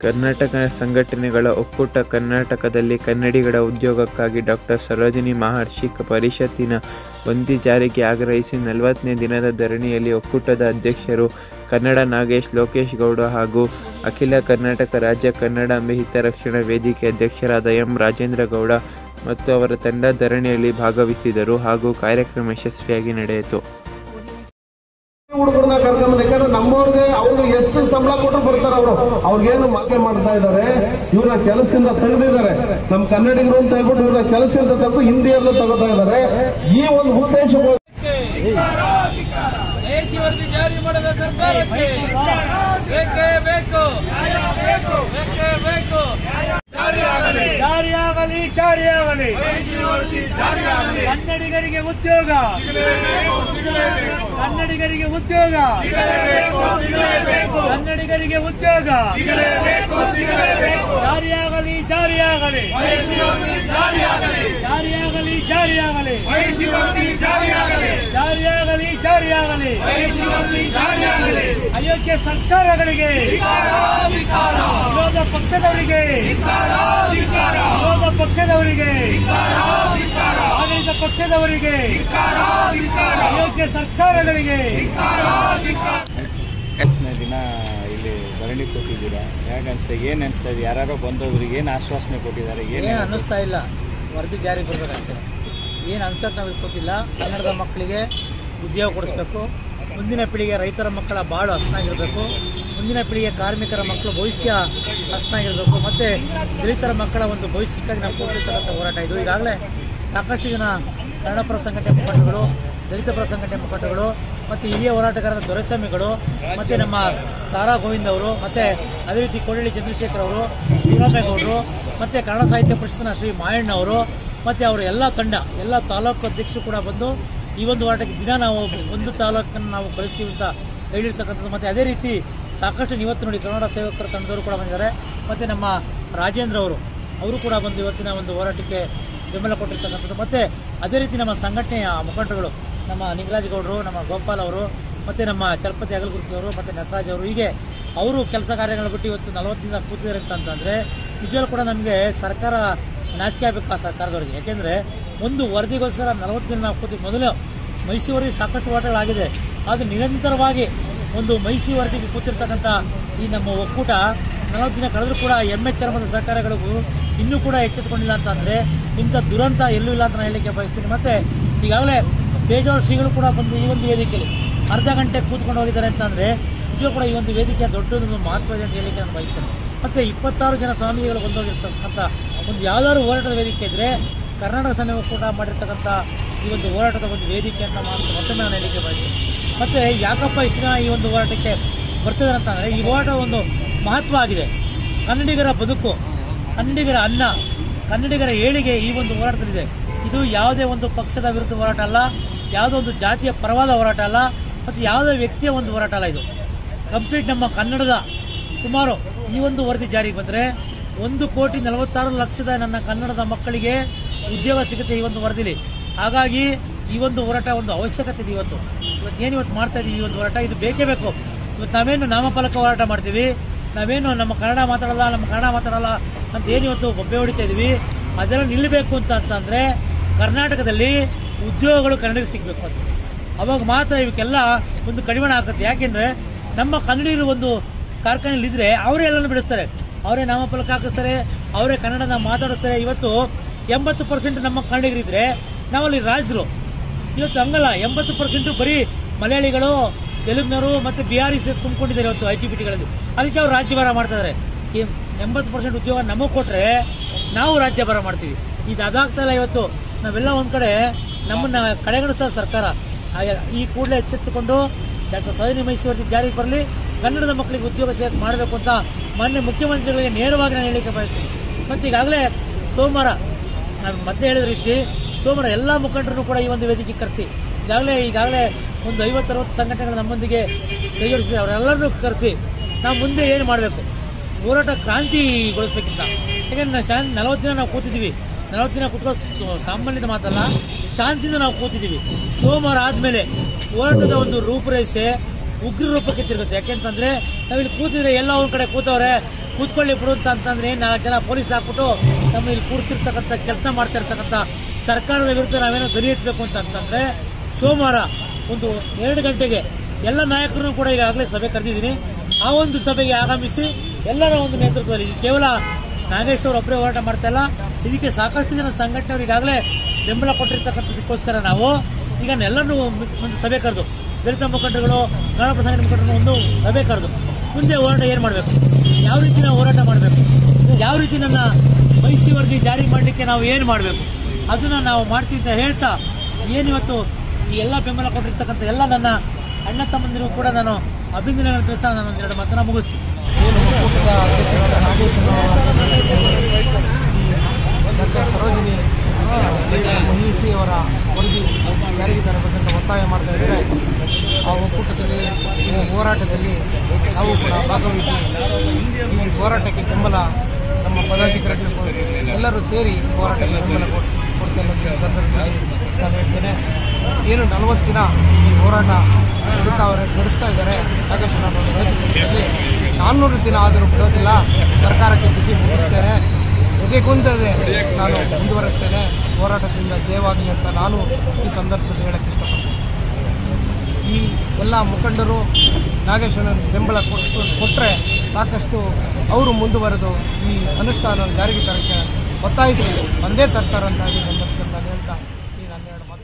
ಕರ್ನಾಟಕ ಸಂಘಟನೆಗಳ ಒಕ್ಕೂಟ ಕರ್ನಾಟಕದಲ್ಲಿ ಕನ್ನಡಿಗರ ಉದ್ಯೋಗಕ್ಕಾಗಿ ಡಾಕ್ಟರ್ ಸರೋಜಿನಿ ಮಹರ್ಷಿ ಪರಿಷತ್ತಿನ ವರದಿ ಜಾರಿಗೆ ಆಗ್ರಹಿಸಿ ನಲವತ್ತನೇ ದಿನದ ಧರಣಿಯಲ್ಲಿ ಒಕ್ಕೂಟದ ಅಧ್ಯಕ್ಷರು ಕನ್ನಡ ನಾಗೇಶ್ ಲೋಕೇಶ್ ಗೌಡ ಹಾಗೂ ಅಖಿಲ ಕರ್ನಾಟಕ ರಾಜ್ಯ ಕನ್ನಡಾಂಬೆ ಹಿತರಕ್ಷಣಾ ವೇದಿಕೆ ಅಧ್ಯಕ್ಷರಾದ ಎಂ ರಾಜೇಂದ್ರ ಗೌಡ ಮತ್ತು ಅವರ ತಂಡ ಧರಣಿಯಲ್ಲಿ ಭಾಗವಹಿಸಿದರು ಹಾಗೂ ಕಾರ್ಯಕ್ರಮ ಯಶಸ್ವಿಯಾಗಿ ನಡೆಯಿತು ಹುಡುಗರನ್ನ ಕರ್ಕೊಂಡ್ ಯಾಕಂದ್ರೆ ನಮ್ಮವ್ರಿಗೆ ಅವ್ರಿಗೆ ಎಷ್ಟು ಸಂಬಳ ಕೊಟ್ಟು ಬರ್ತಾರೆ ಅವರು ಅವ್ರಿಗೇನು ಮಾಕೆ ಮಾಡ್ತಾ ಇದ್ದಾರೆ ಇವ್ರನ್ನ ಕೆಲಸದಿಂದ ತೆಗೆದಿದ್ದಾರೆ ನಮ್ಮ ಕನ್ನಡಿಗರು ಅಂತ ಹೇಳ್ಬಿಟ್ಟು ಇವ್ರನ್ನ ಕೆಲಸದಿಂದ ತೆಗೆದು ಹಿಂದಿಯಲ್ಲೂ ತಗೋತಾ ಇದ್ದಾರೆ ಈ ಒಂದು ಉದ್ದೇಶ ದೇಶಿ ವರದಿ ಜಾರಿ ಮಾಡದ ಸರ್ಕಾರಕ್ಕೆ ಬೇಕೇ ಬೇಕು ಬೇಕೇ ಬೇಕು ಜಾರಿಯಾಗಲಿ ಜಾರಿಯಾಗಲಿ ಕನ್ನಡಿಗರಿಗೆ ಉದ್ಯೋಗ ಕನ್ನಡಿಗರಿಗೆ ಉದ್ಯೋಗ ಕನ್ನಡಿಗರಿಗೆ ಉದ್ಯೋಗ ಜಾರಿಯಾಗಲಿ ಜಾರಿಯಾಗಲಿ ಜಾರಿಯಾಗಲಿ ಜಾರಿಯಾಗಲಿ ಜಾರಿಯಾಗಲಿ ಜಾರಿಯಾಗಲಿ ಅಯೋಗ್ಯ ಸರ್ಕಾರಗಳಿಗೆ ವಿರೋಧ ಪಕ್ಷದವರಿಗೆ ವಿರೋಧ ಪಕ್ಷದವರಿಗೆ ಆಡಳಿತ ಪಕ್ಷದವರಿಗೆ ಅಯೋಗ್ಯ ಸರ್ಕಾರಗಳಿಗೆ ಹತ್ತನೇ ದಿನ ಇಲ್ಲಿ ಧರಣಿ ಕೊಟ್ಟಿದ್ದೀರಾ ಹೇಗೆ ಅನಿಸ್ತಾ ಏನು ಅನಿಸ್ತಾ ಇದೆ ಯಾರು ಬಂದವ್ರಿಗೆ ಏನು ಆಶ್ವಾಸನೆ ಕೊಟ್ಟಿದ್ದಾರೆ ಏನು ಏನು ಅನ್ನಿಸ್ತಾ ಇಲ್ಲ ವರದಿ ಜಾರಿ ಬರಬೇಕಂತೆ ಏನು ಅನ್ಸತ್ ನಾವು ಗೊತ್ತಿಲ್ಲ ಕನ್ನಡದ ಮಕ್ಕಳಿಗೆ ಉದ್ಯೋಗ ಕೊಡಿಸ್ಬೇಕು ಮುಂದಿನ ಪೀಳಿಗೆ ರೈತರ ಮಕ್ಕಳ ಬಾಳು ಹಸನಾಗಿರಬೇಕು ಮುಂದಿನ ಪೀಳಿಗೆ ಕಾರ್ಮಿಕರ ಮಕ್ಕಳ ಭವಿಷ್ಯ ಹಸನಾಗಿರಬೇಕು ಮತ್ತೆ ದಲಿತರ ಮಕ್ಕಳ ಒಂದು ಭವಿಷ್ಯಕ್ಕಾಗಿ ನಾವು ಕೊಟ್ಟಿರ್ತಕ್ಕಂಥ ಹೋರಾಟ ಇದು ಈಗಾಗಲೇ ಸಾಕಷ್ಟು ಜನ ಕನ್ನಡ ಪರ ಸಂಘಟನೆ ಮುಖಂಡಗಳು ದಲಿತ ಪರ ಸಂಘಟನೆ ಮುಖಂಡಗಳು ಮತ್ತೆ ಹಿರಿಯ ಹೋರಾಟಗಾರರ ದೊರೆಸ್ವಾಮಿಗಳು ಮತ್ತೆ ನಮ್ಮ ಸಾರಾ ಗೋವಿಂದ್ ಅವರು ಮತ್ತೆ ಅದೇ ರೀತಿ ಕೋಡಳ್ಳಿ ಚಂದ್ರಶೇಖರ್ ಅವರು ಶಿವರಾಮೇಗೌಡರು ಮತ್ತೆ ಕನ್ನಡ ಸಾಹಿತ್ಯ ಪರಿಷತ್ನ ಶ್ರೀ ಮಾಯಣ್ಣ ಅವರು ಮತ್ತೆ ಅವರ ಎಲ್ಲ ತಂಡ ಎಲ್ಲ ತಾಲೂಕು ಅಧ್ಯಕ್ಷರು ಕೂಡ ಬಂದು ಈ ಒಂದು ಹೋರಾಟಕ್ಕೆ ದಿನ ನಾವು ಒಂದು ತಾಲೂಕನ್ನು ನಾವು ಕಳಿಸ್ತೀವಿ ಅಂತ ಹೇಳಿರ್ತಕ್ಕಂಥದ್ದು ಮತ್ತೆ ಅದೇ ರೀತಿ ಸಾಕಷ್ಟು ಇವತ್ತು ನೋಡಿ ಕನ್ನಡ ಸೇವಕರ ತಂಡದವರು ಕೂಡ ಬಂದಿದ್ದಾರೆ ಮತ್ತೆ ನಮ್ಮ ರಾಜೇಂದ್ರ ಅವರು ಅವರು ಕೂಡ ಬಂದು ಇವತ್ತಿನ ಒಂದು ಹೋರಾಟಕ್ಕೆ ಬೆಂಬಲ ಕೊಟ್ಟಿರ್ತಕ್ಕಂಥದ್ದು ಮತ್ತೆ ಅದೇ ರೀತಿ ನಮ್ಮ ಸಂಘಟನೆಯ ಮುಖಂಡರುಗಳು ನಮ್ಮ ನಿಂಗರಾಜ್ ಗೌಡರು ನಮ್ಮ ಗೋಪಾಲ್ ಅವರು ಮತ್ತೆ ನಮ್ಮ ಚಲಪತಿ ಅಗಲಗುರ್ತಿ ಅವರು ಮತ್ತೆ ನಟರಾಜ್ ಅವರು ಹೀಗೆ ಅವರು ಕೆಲಸ ಕಾರ್ಯಗಳು ಬಿಟ್ಟು ಇವತ್ತು ನಲವತ್ತಿಂದ ಕೂತಿದ್ದಾರೆ ಅಂತಂದ್ರೆ ನಿಜವಾಗ್ಲೂ ಕೂಡ ನಮಗೆ ಸರ್ಕಾರ ನಾಚಿಕೆ ಆಗಬೇಕು ಆ ಸರ್ಕಾರದವರಿಗೆ ಯಾಕೆಂದ್ರೆ ಒಂದು ವರದಿಗೋಸ್ಕರ ನಲವತ್ತು ದಿನ ನಾವು ಕೂತಿ ಮೊದಲು ಮೈಸೂರಿಗೆ ಸಾಕಷ್ಟು ಹೋರಾಟಗಳಾಗಿದೆ ಆದ್ರೆ ನಿರಂತರವಾಗಿ ಒಂದು ಮೈಸೂರು ವರದಿಗೆ ಕೂತಿರ್ತಕ್ಕಂಥ ಈ ನಮ್ಮ ಒಕ್ಕೂಟ ನಲವತ್ತು ದಿನ ಕಳೆದ್ರೂ ಕೂಡ ಎಮ್ಮೆ ಚರ್ಮದ ಸರ್ಕಾರಗಳಿಗೂ ಇನ್ನೂ ಕೂಡ ಎಚ್ಚೆತ್ತುಕೊಂಡಿಲ್ಲ ಅಂತ ಅಂದ್ರೆ ಇಂಥ ದುರಂತ ಎಲ್ಲೂ ಇಲ್ಲ ಅಂತ ನಾನು ಹೇಳಲಿಕ್ಕೆ ಬಯಸ್ತೀನಿ ಮತ್ತೆ ಈಗಾಗಲೇ ಬೇಜಾರು ಶ್ರೀಗಳು ಕೂಡ ಬಂದು ಈ ಒಂದು ವೇದಿಕೆಯಲ್ಲಿ ಅರ್ಧ ಗಂಟೆ ಕೂತ್ಕೊಂಡು ಹೋಗಿದ್ದಾರೆ ಅಂತಂದ್ರೆ ನಿಜವೂ ಕೂಡ ಈ ಒಂದು ವೇದಿಕೆಯ ದೊಡ್ಡ ಒಂದು ಮಹತ್ವ ಇದೆ ಅಂತ ಹೇಳಲಿಕ್ಕೆ ನಾನು ಬಯಸ್ತೇನೆ ಮತ್ತೆ ಇಪ್ಪತ್ತಾರು ಜನ ಸ್ವಾಮಿಗಳು ಬಂದೋಗಿರ್ತಕ್ಕಂಥ ಒಂದು ಯಾವ್ದಾದ್ರು ಹೋರಾಟದ ವೇದಿಕೆ ಇದ್ರೆ ಕರ್ನಾಟಕ ಸಭೆ ಒಕ್ಕೂಟ ಮಾಡಿರ್ತಕ್ಕಂಥ ಈ ಒಂದು ಹೋರಾಟದ ಒಂದು ವೇದಿಕೆ ಅಂತ ಮಾತ್ರ ಮತ್ತೊಮ್ಮೆ ನಾನು ಹೇಳಲಿಕ್ಕೆ ಬಯಸ್ತೇನೆ ಮತ್ತೆ ಯಾಕಪ್ಪ ಇಷ್ಟು ಜನ ಈ ಒಂದು ಹೋರಾಟಕ್ಕೆ ಬರ್ತಿದ್ದಾರೆ ಅಂತಂದ್ರೆ ಈ ಹೋರಾಟ ಒಂದು ಮಹತ್ವ ಆಗಿದೆ ಕನ್ನಡಿಗರ ಬದುಕು ಕನ್ನಡಿಗರ ಅನ್ನ ಕನ್ನಡಿಗರ ಏಳಿಗೆ ಈ ಒಂದು ಹೋರಾಟದಲ್ಲಿದೆ ಇದು ಯಾವುದೇ ಒಂದು ಪಕ್ಷದ ವಿರುದ್ಧ ಹೋರಾಟ ಅಲ್ಲ ಯಾವುದೋ ಒಂದು ಜಾತಿಯ ಪರವಾದ ಹೋರಾಟ ಅಲ್ಲ ಮತ್ತು ಯಾವುದೇ ವ್ಯಕ್ತಿಯ ಒಂದು ಹೋರಾಟ ಅಲ್ಲ ಇದು ಕಂಪ್ಲೀಟ್ ನಮ್ಮ ಕನ್ನಡದ ಸುಮಾರು ಈ ಒಂದು ವರದಿ ಜಾರಿಗೆ ಬಂದರೆ ಒಂದು ಕೋಟಿ ನಲವತ್ತಾರು ಲಕ್ಷದ ನನ್ನ ಕನ್ನಡದ ಮಕ್ಕಳಿಗೆ ಉದ್ಯೋಗ ಸಿಗುತ್ತೆ ಈ ಒಂದು ವರದಿಲಿ ಹಾಗಾಗಿ ಈ ಒಂದು ಹೋರಾಟ ಒಂದು ಅವಶ್ಯಕತೆ ಇದೆ ಇವತ್ತು ಇವತ್ತು ಏನು ಇವತ್ತು ಮಾಡ್ತಾ ಇದೀವಿ ಈ ಒಂದು ಹೋರಾಟ ಇದು ಬೇಕೇ ಬೇಕು ಇವತ್ತು ನಾವೇನು ನಾಮಫಲಕ ಹೋರಾಟ ಮಾಡ್ತೀವಿ ನಾವೇನು ನಮ್ಮ ಕನ್ನಡ ಮಾತಾಡಲ್ಲ ನಮ್ಮ ಕನ್ನಡ ಮಾತಾಡಲ್ಲ ಅಂತ ಏನು ಇವತ್ತು ಬೊಬ್ಬೆ ಹೊಡಿತಾ ಇದೀವಿ ಅದೆಲ್ಲ ನಿಲ್ಲಬೇಕು ಅಂತ ಅಂತಂದ್ರೆ ಕರ್ನಾಟಕದಲ್ಲಿ ಉದ್ಯೋಗಗಳು ಕನ್ನಡಿಗರಿಗೆ ಸಿಗಬೇಕು ಅಂತ ಅವಾಗ ಮಾತ್ರ ಇವಕ್ಕೆಲ್ಲ ಒಂದು ಕಡಿವಾಣ ಆಗುತ್ತೆ ಯಾಕೆಂದ್ರೆ ನಮ್ಮ ಕನ್ನಡಿಗರು ಒಂದು ಕಾರ್ಖಾನೆಯಲ್ಲಿ ಇದ್ರೆ ಅವರೇ ಎಲ್ಲನೂ ಬಿಡಿಸ್ತಾರೆ ಅವರೇ ನಾಮಫಲಕ ಹಾಕಿಸ್ತಾರೆ ಅವರೇ ಕನ್ನಡನ ಮಾತಾಡುತ್ತಾರೆ ಇವತ್ತು ಎಂಬತ್ತು ಪರ್ಸೆಂಟ್ ನಮ್ಮ ಕನ್ನಡಿಗರಿದ್ರೆ ನಾವಲ್ಲಿ ರಾಜರು ಇವತ್ತು ಹಂಗಲ್ಲ ಎಂಬತ್ತು ಪರ್ಸೆಂಟ್ ಬರೀ ಮಲಯಾಳಿಗಳು ತೆಲುಗಿನವರು ಮತ್ತೆ ಬಿಹಾರೀಸ್ ತುಂಬಿಕೊಂಡಿದ್ದಾರೆ ಇವತ್ತು ಐ ಟಿ ಬಿ ಟಿಗಳಲ್ಲಿ ಅದಕ್ಕೆ ಅವ್ರು ರಾಜ್ಯಭಾರ ಮಾಡ್ತಾ ಇದಾರೆ ಈ ಎಂಬತ್ತು ಪರ್ಸೆಂಟ್ ಉದ್ಯೋಗ ನಮಗೆ ಕೊಟ್ರೆ ನಾವು ರಾಜ್ಯಭಾರ ಮಾಡ್ತೀವಿ ಇದು ಅದಾಗ್ತಾ ಇಲ್ಲ ಇವತ್ತು ನಾವೆಲ್ಲ ಒಂದ್ ಕಡೆ ನಮ್ಮನ್ನ ಕಡೆಗಣಿಸ್ತಾರೆ ಸರ್ಕಾರ ಹಾಗೆ ಈ ಕೂಡಲೇ ಎಚ್ಚೆತ್ತುಕೊಂಡು ಡಾಕ್ಟರ್ ಸೌಜನ್ಯ ಮೈಸೂರು ಜಾರಿಗೆ ಬರಲಿ ಕನ್ನಡದ ಮಕ್ಕಳಿಗೆ ಉದ್ಯೋಗ ಸೇರಿ ಮಾಡಬೇಕು ಅಂತ ಮಾನ್ಯ ಮುಖ್ಯಮಂತ್ರಿಗಳಿಗೆ ನೇರವಾಗಿ ನಾನು ಹೇಳಿಕೆ ಬಯಸ್ತೀನಿ ಮತ್ತೆ ಈಗಾಗಲೇ ಸೋಮವಾರ ನಾನು ಮತ್ತೆ ಹೇಳಿದ ರೀತಿ ಸೋಮವಾರ ಎಲ್ಲಾ ಮುಖಂಡರನ್ನು ಕೂಡ ಈ ಒಂದು ವೇದಿಕೆ ಕರೆಸಿ ಈಗಾಗಲೇ ಈಗಾಗಲೇ ಒಂದು ಐವತ್ತರವತ್ತು ಸಂಘಟನೆಗಳು ನಮ್ಮೊಂದಿಗೆ ಕೈಜೋಡಿಸಿದೆ ಅವರೆಲ್ಲರನ್ನೂ ಕರೆಸಿ ನಾವು ಮುಂದೆ ಏನು ಮಾಡಬೇಕು ಹೋರಾಟ ಕ್ರಾಂತಿಗೊಳಿಸ್ಬೇಕಿಂತ ಯಾಕಂದ್ರೆ ನಾವು ಶಾಂತಿ ನಲವತ್ತು ದಿನ ನಾವು ಕೂತಿದ್ದೀವಿ ನಲವತ್ತು ದಿನ ಕೂತ್ಕೊಂಡು ಸಾಮಾನ್ಯದ ಮಾತಲ್ಲ ಶಾಂತಿಯಿಂದ ನಾವು ಕೂತಿದ್ದೀವಿ ಸೋಮವಾರ ಆದ್ಮೇಲೆ ಹೋರಾಟದ ಒಂದು ರೂಪುರೇಷೆ ಉಗ್ರ ರೂಪಕ್ಕೆ ತಿರುಗುತ್ತೆ ಯಾಕೆಂತಂದ್ರೆ ನಾವಿಲ್ಲಿ ಕೂತಿದ್ರೆ ಎಲ್ಲ ಒಂದ್ ಕಡೆ ಕೂತವ್ರೆ ಕೂತ್ಕೊಳ್ಳಿ ಬಿಡು ಅಂತ ಅಂತಂದ್ರೆ ನಾಲ್ಕು ಜನ ಪೊಲೀಸ್ ಹಾಕ್ಬಿಟ್ಟು ನಮ್ಮ ಇಲ್ಲಿ ಕೂಡ್ತಿರ್ತಕ್ಕಂಥ ಕೆಲಸ ಮಾಡ್ತಾ ಇರ್ತಕ್ಕಂಥ ಸರ್ಕಾರದ ವಿರುದ್ಧ ನಾವೇನೋ ಧ್ವನಿ ಎತ್ತಬೇಕು ಅಂತ ಅಂತಂದ್ರೆ ಸೋಮವಾರ ಒಂದು ಎರಡು ಗಂಟೆಗೆ ಎಲ್ಲ ನಾಯಕರನ್ನು ಕೂಡ ಈಗಾಗಲೇ ಸಭೆ ಕರೆದಿದ್ದೀನಿ ಆ ಒಂದು ಸಭೆಗೆ ಆಗಮಿಸಿ ಎಲ್ಲರ ಒಂದು ನೇತೃತ್ವದಲ್ಲಿ ಇದು ಕೇವಲ ನಾಗೇಶ್ ಅವರು ಒಬ್ಬರೇ ಹೋರಾಟ ಮಾಡ್ತಾ ಇಲ್ಲ ಇದಕ್ಕೆ ಸಾಕಷ್ಟು ಜನ ಸಂಘಟನೆಯವರು ಈಗಾಗಲೇ ಬೆಂಬಲ ಕೊಟ್ಟಿರ್ತಕ್ಕಂಥದಕ್ಕೋಸ್ಕರ ನಾವು ಈಗ ಎಲ್ಲರನ್ನೂ ಒಂದು ಸಭೆ ಕರೆದು ದಲಿತ ಮುಖಂಡರುಗಳು ಕನ್ನಡ ಸಂಘಟನೆ ಮುಖಂಡರು ಒಂದು ಸಭೆ ಕರೆದು ಮುಂದೆ ಹೋರಾಟ ಏನು ಮಾಡಬೇಕು ಯಾವ ರೀತಿ ನಾವು ಹೋರಾಟ ಮಾಡಬೇಕು ಯಾವ ರೀತಿ ನನ್ನ ಮೈಸಿ ವರದಿ ಜಾರಿ ಮಾಡಲಿಕ್ಕೆ ನಾವು ಏನು ಮಾಡಬೇಕು ಅದನ್ನ ನಾವು ಮಾಡ್ತೀವಿ ಅಂತ ಹೇಳ್ತಾ ಏನಿವತ್ತು ಈ ಎಲ್ಲ ಬೆಂಬಲ ಕೊಟ್ಟಿರ್ತಕ್ಕಂಥ ಎಲ್ಲ ನನ್ನ ಅಣ್ಣ ತಮ್ಮಂದಿರು ಕೂಡ ನಾನು ಅಭಿನಂದನೆಗಳನ್ನು ತಿಳಿಸ್ತಾ ನಾನು ಒಂದೆರಡು ಮಾತನ್ನ ಮುಗಿಸ್ತೀನಿ ಏನು ಒಕ್ಕೂಟದ ಅಧ್ಯಕ್ಷರಾದ ನಾಗೇಶ್ ಡಾಕ್ಟರ್ ಸರೋಜಿನಿ ಮಹಿಷಿ ಅವರ ವರದಿ ಜಾರಿಗೆ ತರಬೇಕಂತ ಒತ್ತಾಯ ಮಾಡ್ತಾ ಇದ್ದಾರೆ ಆ ಒಕ್ಕೂಟದಲ್ಲಿ ಈ ಹೋರಾಟದಲ್ಲಿ ನಾವು ಕೂಡ ಭಾಗವಹಿಸಿ ಈ ಹೋರಾಟಕ್ಕೆ ಬೆಂಬಲ ನಮ್ಮ ಪದಾಧಿಕಾರಿಗಳು ಎಲ್ಲರೂ ಸೇರಿ ಹೋರಾಟಕ್ಕೆ ಬೆಂಬಲ ಕೊಡ್- ಕೊಡ್ತೇನೆ ಅಂತ ಈ ಸಂದರ್ಭದಲ್ಲಿ ನಾನು ಹೇಳ್ತೇನೆ ಏನು ನಲವತ್ತು ದಿನ ಈ ಹೋರಾಟ ನಡೆಸ್ತಾವ್ರೆ ನಡೆಸ್ತಾ ಇದ್ದಾರೆ ನಾಗೇಶ್ ಅವರ ನೇತೃತ್ವದಲ್ಲಿ ನಾನ್ನೂರು ದಿನ ಆದರೂ ಬಿಡೋದಿಲ್ಲ ಸರ್ಕಾರಕ್ಕೆ ಬಿಸಿ ಮುಗಿಸ್ತೇನೆ ಎದೆಗುಂದದೆ ನಾನು ಮುಂದುವರಿಸ್ತೇನೆ ಹೋರಾಟದಿಂದ ಜಯವಾಗಲಿ ಅಂತ ನಾನು ಈ ಸಂದರ್ಭದಲ್ಲಿ ಹೇಳಕ್ಕೆ ಇಷ್ಟಪಡ್ತೇನೆ ಈ ಎಲ್ಲ ಮುಖಂಡರು ನಾಗೇಶ್ವರನ ಬೆಂಬಲ ಕೊಟ್ಟು ಕೊಟ್ಟರೆ ಸಾಕಷ್ಟು ಅವರು ಮುಂದುವರೆದು ಈ ಅನುಷ್ಠಾನ ಜಾರಿಗೆ ತರಕ್ಕೆ ಒತ್ತಾಯಿಸಿ ಒಂದೇ ತರ್ತಾರಂತ ಈ ಸಂದರ್ಭದಲ್ಲಿ ನಾನು ಹೇಳ್ತಾ ಈ ನನ್ನ ಎರಡು ಮಾತು